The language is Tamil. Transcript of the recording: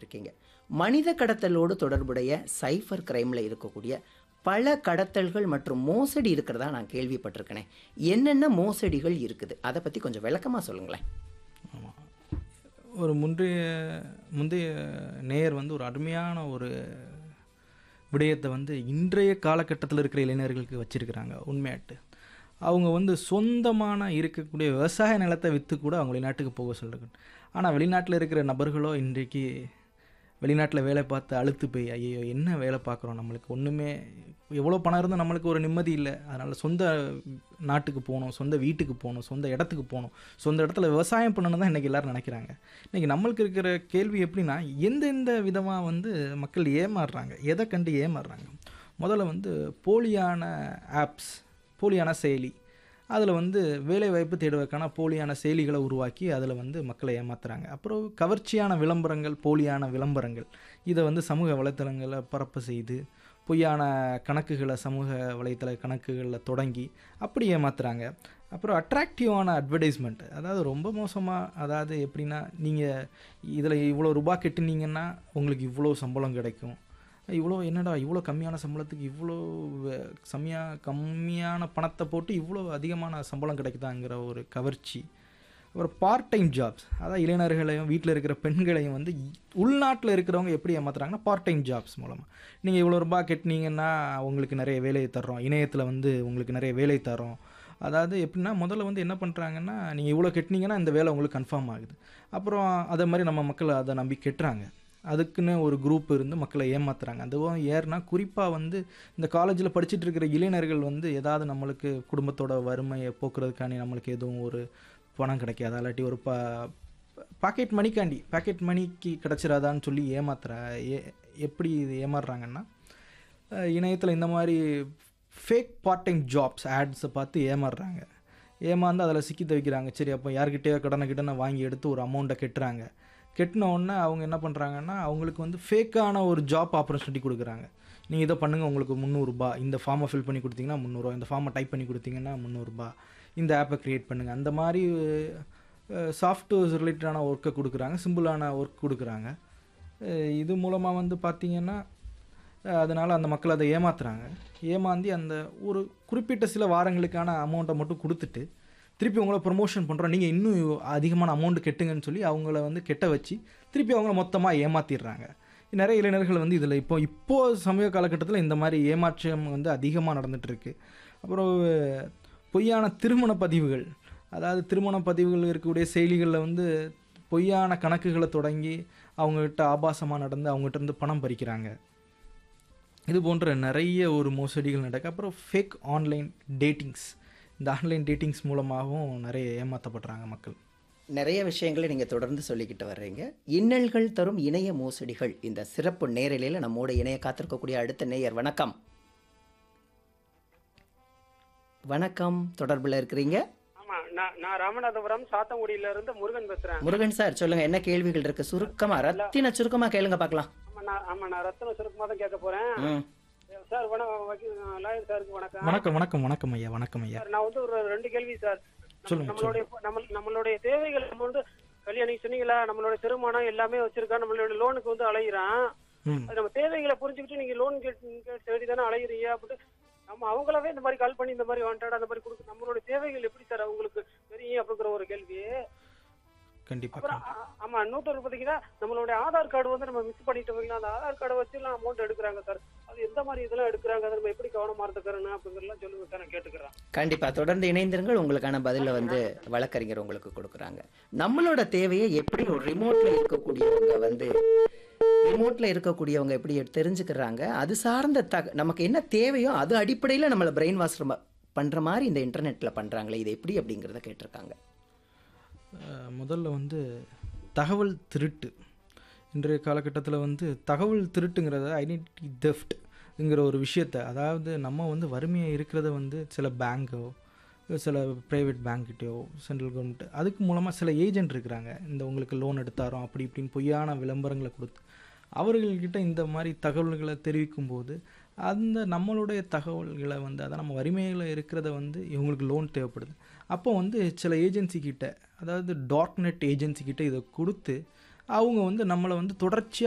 சொல்லியிருக்கீங்க மனித கடத்தலோடு தொடர்புடைய சைஃபர் கிரைமில் இருக்கக்கூடிய பல கடத்தல்கள் மற்றும் மோசடி இருக்கிறதா நான் கேள்விப்பட்டிருக்கேனே என்னென்ன மோசடிகள் இருக்குது அதை பற்றி கொஞ்சம் விளக்கமாக சொல்லுங்களேன் ஆமாம் ஒரு முந்தைய முந்தைய நேயர் வந்து ஒரு அருமையான ஒரு விடயத்தை வந்து இன்றைய காலகட்டத்தில் இருக்கிற இளைஞர்களுக்கு வச்சிருக்கிறாங்க உண்மையாட்டு அவங்க வந்து சொந்தமான இருக்கக்கூடிய விவசாய நிலத்தை விற்று கூட அவங்க வெளிநாட்டுக்கு போக சொல்கிறாங்க ஆனால் வெளிநாட்டில் இருக்கிற நபர்களோ இன்றைக்கு வெளிநாட்டில் வேலை பார்த்து அழுத்து போய் ஐயோ என்ன வேலை பார்க்குறோம் நம்மளுக்கு ஒன்றுமே எவ்வளோ பணம் இருந்தால் நம்மளுக்கு ஒரு நிம்மதி இல்லை அதனால் சொந்த நாட்டுக்கு போகணும் சொந்த வீட்டுக்கு போகணும் சொந்த இடத்துக்கு போகணும் சொந்த இடத்துல விவசாயம் பண்ணணும் தான் இன்றைக்கி எல்லோரும் நினைக்கிறாங்க இன்றைக்கி நம்மளுக்கு இருக்கிற கேள்வி எப்படின்னா எந்தெந்த விதமாக வந்து மக்கள் ஏமாறுறாங்க எதை கண்டு ஏமாறுறாங்க முதல்ல வந்து போலியான ஆப்ஸ் போலியான செயலி அதில் வந்து வேலைவாய்ப்பு தேடுவதற்கான போலியான செயலிகளை உருவாக்கி அதில் வந்து மக்களை ஏமாத்துறாங்க அப்புறம் கவர்ச்சியான விளம்பரங்கள் போலியான விளம்பரங்கள் இதை வந்து சமூக வலைத்தளங்களில் பரப்ப செய்து பொய்யான கணக்குகளை சமூக வலைத்தள கணக்குகளில் தொடங்கி அப்படி ஏமாத்துறாங்க அப்புறம் அட்ராக்டிவான அட்வர்டைஸ்மெண்ட் அதாவது ரொம்ப மோசமாக அதாவது எப்படின்னா நீங்கள் இதில் இவ்வளோ ரூபாய் கெட்டுனீங்கன்னா உங்களுக்கு இவ்வளோ சம்பளம் கிடைக்கும் இவ்வளோ என்னடா இவ்வளோ கம்மியான சம்பளத்துக்கு இவ்வளோ வே- கம்மியா கம்மியான பணத்தை போட்டு இவ்வளோ அதிகமான சம்பளம் கிடைக்குதாங்கிற ஒரு கவர்ச்சி அப்புறம் பார்ட் டைம் ஜாப்ஸ் அதாவது இளைஞர்களையும் வீட்டில் இருக்கிற பெண்களையும் வந்து உள்நாட்டில் இருக்கிறவங்க எப்படி ஏமாத்துறாங்கன்னா பார்ட் டைம் ஜாப்ஸ் மூலமாக நீங்கள் இவ்வளோ ரூபாய் கட்டினீங்கன்னா உங்களுக்கு நிறைய வேலை தர்றோம் இணையத்தில் வந்து உங்களுக்கு நிறைய வேலை தரோம் அதாவது எப்படின்னா முதல்ல வந்து என்ன பண்ணுறாங்கன்னா நீங்கள் இவ்வளோ கட்டினீங்கன்னா இந்த வேலை உங்களுக்கு கன்ஃபார்ம் ஆகுது அப்புறம் அதே மாதிரி நம்ம மக்கள் அதை நம்பி கெட்டுறாங்க அதுக்குன்னு ஒரு குரூப் இருந்து மக்களை ஏமாத்துறாங்க அதுவும் ஏறுனா குறிப்பாக வந்து இந்த காலேஜில் படிச்சுட்டு இருக்கிற இளைஞர்கள் வந்து ஏதாவது நம்மளுக்கு குடும்பத்தோட வறுமையை போக்குறதுக்காண்டி நம்மளுக்கு எதுவும் ஒரு பணம் கிடைக்காதா இல்லாட்டி ஒரு பா பாக்கெட் மணிக்காண்டி பாக்கெட் மணிக்கு கிடச்சிராதான்னு சொல்லி ஏமாத்துற ஏ எப்படி இது ஏமாறுறாங்கன்னா இணையத்தில் இந்த மாதிரி ஃபேக் பார்ட் டைம் ஜாப்ஸ் ஆட்ஸை பார்த்து ஏமாறுறாங்க ஏமாந்து அதில் சிக்கி தவிக்கிறாங்க சரி அப்போ யார்கிட்டயோ கடனை கிட்டனை வாங்கி எடுத்து ஒரு அமௌண்ட்டை கெட்டுறாங்க கெட்டின உடனே அவங்க என்ன பண்ணுறாங்கன்னா அவங்களுக்கு வந்து ஃபேக்கான ஒரு ஜாப் ஆப்பர்ச்சுனிட்டி கொடுக்குறாங்க நீங்கள் இதை பண்ணுங்கள் உங்களுக்கு முந்நூறுரூபா இந்த ஃபார்மை ஃபில் பண்ணி கொடுத்தீங்கன்னா முந்நூறுரூவா இந்த ஃபார்மை டைப் பண்ணி கொடுத்தீங்கன்னா முந்நூறுரூபா இந்த ஆப்பை க்ரியேட் பண்ணுங்கள் அந்த மாதிரி சாஃப்ட்வேர்ஸ் ரிலேட்டடான ஒர்க்கை கொடுக்குறாங்க சிம்பிளான ஒர்க் கொடுக்குறாங்க அஹ் இது மூலமாக வந்து பார்த்தீங்கன்னா அதனால் அந்த மக்கள் அதை ஏமாத்துறாங்க ஏமாந்தி அந்த ஒரு குறிப்பிட்ட சில வாரங்களுக்கான அமௌண்ட்டை மட்டும் கொடுத்துட்டு திருப்பி உங்களை ப்ரொமோஷன் பண்ணுறோம் நீங்கள் இன்னும் அதிகமான அமௌண்ட் கெட்டுங்கன்னு சொல்லி அவங்கள வந்து கெட்ட வச்சு திருப்பி அவங்கள மொத்தமாக ஏமாத்திடுறாங்க நிறைய இளைஞர்கள் வந்து இதில் இப்போ இப்போ சமீப காலகட்டத்தில் இந்த மாதிரி ஏமாற்றம் வந்து அதிகமாக நடந்துட்டு இருக்கு அப்புறம் பொய்யான திருமண பதிவுகள் அதாவது திருமண பதிவுகள் இருக்கக்கூடிய செயலிகளில் வந்து பொய்யான கணக்குகளை தொடங்கி அவங்ககிட்ட ஆபாசமாக நடந்து அவங்ககிட்ட இருந்து பணம் பறிக்கிறாங்க இது போன்ற நிறைய ஒரு மோசடிகள் நடக்கு அப்புறம் ஃபேக் ஆன்லைன் டேட்டிங்ஸ் இந்த ஆன்லைன் டேட்டிங்ஸ் மூலமாகவும் நிறைய ஏமாற்றப்படுறாங்க மக்கள் நிறைய விஷயங்களை நீங்கள் தொடர்ந்து சொல்லிக்கிட்டு வர்றீங்க இன்னல்கள் தரும் இணைய மோசடிகள் இந்த சிறப்பு நேரலையில் நம்மோட இணைய காத்திருக்கக்கூடிய அடுத்த நேயர் வணக்கம் வணக்கம் தொடர்பில் இருக்கிறீங்க ஆமா நான் நான் ராமநாதபுரம் சாத்தங்குடியில இருந்து முருகன் பேசுறேன் முருகன் சார் சொல்லுங்க என்ன கேள்விகள் இருக்கு சுருக்கமா ரத்தின சுருக்கமா கேளுங்க பார்க்கலாம் ஆமா நான் ஆமா நான் ரத்தன சுருக்கமா தான் கேட்க போறேன் ம் சார் வணக்கம் வக்கீல் லாயர் சாருக்கு வணக்கம் வணக்கம் வணக்கம் வணக்கம் ஐயா வணக்கம் ஐயா சார் நான் வந்து ஒரு ரெண்டு கேள்வி சார் நம்ம- சொல்லுங்க, நம்மளுடைய நம்ம நம்மளுடைய தேவைகள் நம்ம வந்து கல்யாணம் நீங்க சொன்னீங்களா நம்மளுடைய திருமணம் எல்லாமே வச்சிருக்கா நம்மளுடைய லோனுக்கு வந்து அலையிறான் ம் அது நம்ம தேவைகளை புரிஞ்சுக்கிட்டு நீங்க லோன் கேட்டு தேடி தானே அலையிறீங்க அப்படின்ட்டு நம்ம அவங்களாவே இந்த மாதிரி கால் பண்ணி இந்த மாதிரி வாண்டடா அந்த மாதிரி கொடுக்கு நம்மளுடைய தேவைகள் எப்படி சார் அவங்களுக்கு தெரியும் அப்படிங்கிற ஒரு கேள்வி கண்டிப்பாக அப்புறம் ஆ- ஆமா இன்னொரு பாத்தீங்கன்னா நம்மளுடைய ஆதார் கார்டு வந்து நம்ம மிஸ் பண்ணிட்டோம் அந்த ஆதார் கார்டை வச்சு எல்லாம் அமௌண்ட் எடுக்கிறாங்க சார் அது எந்த மாதிரி இதெல்லாம் எடுக்கிறாங்க அதை நம்ம எப்படி கவனமா இருந்துக்கிறோம் அப்படிங்கறதெல்லாம் சொல்லுங்க சார் நான் கேட்டுக்கிறேன் கண்டிப்பா தொடர்ந்து இணைந்திருங்கள் உங்களுக்கான பதில வந்து வழக்கறிஞர் உங்களுக்கு கொடுக்குறாங்க நம்மளோட தேவையை எப்படி ஒரு ரிமோட்ல இருக்கக்கூடியவங்க வந்து ரிமோட்ல இருக்கக்கூடியவங்க எப்படி தெரிஞ்சுக்கிறாங்க அது சார்ந்த தக நமக்கு என்ன தேவையோ அது அடிப்படையில் நம்மளை பிரெயின் வாஷ் பண்ற மாதிரி இந்த இன்டர்நெட்ல பண்றாங்களே இது எப்படி அப்படிங்கிறத கேட்டிருக்காங்க அஹ் முதல்ல வந்து தகவல் திருட்டு இன்றைய காலகட்டத்தில் வந்து தகவல் திருட்டுங்கிறத ஐடென்டிட்டி தெஃப்ட்ங்கிற ஒரு விஷயத்தை அதாவது நம்ம வந்து வறுமையாக இருக்கிறத வந்து சில பேங்கோ சில ப்ரைவேட் பேங்க்கிட்டயோ சென்ட்ரல் கவர்மெண்ட் அதுக்கு மூலமாக சில ஏஜென்ட் இருக்கிறாங்க இந்த உங்களுக்கு லோன் எடுத்தாரோம் அப்படி இப்படின்னு பொய்யான விளம்பரங்களை கொடுத்து அவர்கள்கிட்ட இந்த மாதிரி தகவல்களை தெரிவிக்கும் போது அந்த நம்மளுடைய தகவல்களை வந்து அதான் நம்ம வறுமையில் இருக்கிறத வந்து இவங்களுக்கு லோன் தேவைப்படுது அப்போ வந்து சில ஏஜென்சி கிட்ட அதாவது டாட் நெட் ஏஜென்சி கிட்ட இதை கொடுத்து அவங்க வந்து நம்மளை வந்து தொடர்ச்சியாக